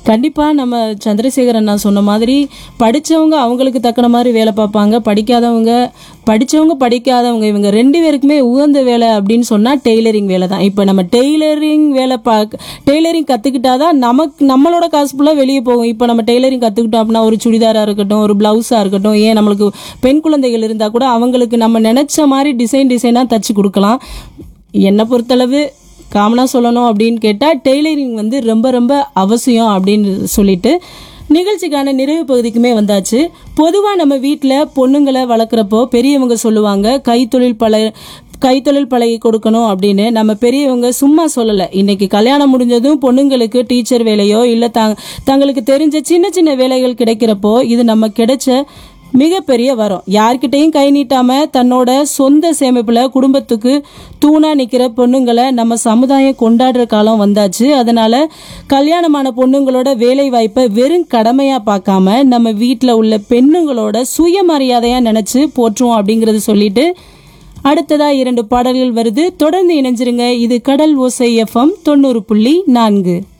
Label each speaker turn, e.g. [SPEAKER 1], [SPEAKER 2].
[SPEAKER 1] கண்டிப்பா நம்ம சந்திரசேகரன் நான் சொன்ன மாதிரி படிச்சவங்க அவங்களுக்கு தக்கன மாதிரி வேலை பார்ப்பாங்க படிக்காதவங்க படிச்சவங்க படிக்காதவங்க இவங்க ரெண்டு பேருக்குமே உகந்த வேலை அப்படின்னு சொன்னா டெய்லரிங் வேலை தான் இப்போ நம்ம டெய்லரிங் வேலை பார்க்க டெய்லரிங் கத்துக்கிட்டாதான் நமக்கு நம்மளோட காசு ஃபுல்லாக வெளியே போகும் இப்போ நம்ம டெய்லரிங் கத்துக்கிட்டோம் அப்படின்னா ஒரு சுடிதாரா இருக்கட்டும் ஒரு பிளவுஸா இருக்கட்டும் ஏன் நம்மளுக்கு பெண் குழந்தைகள் இருந்தா கூட அவங்களுக்கு நம்ம நினைச்ச மாதிரி டிசைன் டிசைனா தச்சு கொடுக்கலாம் என்னை பொறுத்தளவு காமனாக சொல்லணும் அப்படின்னு கேட்டால் டெய்லரிங் வந்து ரொம்ப ரொம்ப அவசியம் அப்படின்னு சொல்லிட்டு நிகழ்ச்சிக்கான நிறைவு பகுதிக்குமே வந்தாச்சு பொதுவாக நம்ம வீட்டில் பொண்ணுங்களை வளர்க்குறப்போ பெரியவங்க சொல்லுவாங்க கைத்தொழில் பல கைத்தொழில் பழகி கொடுக்கணும் அப்படின்னு நம்ம பெரியவங்க சும்மா சொல்லலை இன்னைக்கு கல்யாணம் முடிஞ்சதும் பொண்ணுங்களுக்கு டீச்சர் வேலையோ இல்லை தாங் தங்களுக்கு தெரிஞ்ச சின்ன சின்ன வேலைகள் கிடைக்கிறப்போ இது நம்ம கிடைச்ச மிகப்பெரிய வரம் யார்கிட்டயும் கை நீட்டாம தன்னோட சொந்த சேமிப்புல குடும்பத்துக்கு தூணா நிக்கிற பொண்ணுங்களை நம்ம சமுதாயம் கொண்டாடுற காலம் வந்தாச்சு அதனால கல்யாணமான பொண்ணுங்களோட வேலை வாய்ப்பை வெறும் கடமையா பார்க்காம நம்ம வீட்டில் உள்ள பெண்ணுங்களோட சுயமரியாதையா நினைச்சு போற்றுவோம் அப்படிங்கறது சொல்லிட்டு அடுத்ததா இரண்டு பாடல்கள் வருது தொடர்ந்து இணைஞ்சிருங்க இது கடல் ஓசை எஃப்எம் தொண்ணூறு புள்ளி நான்கு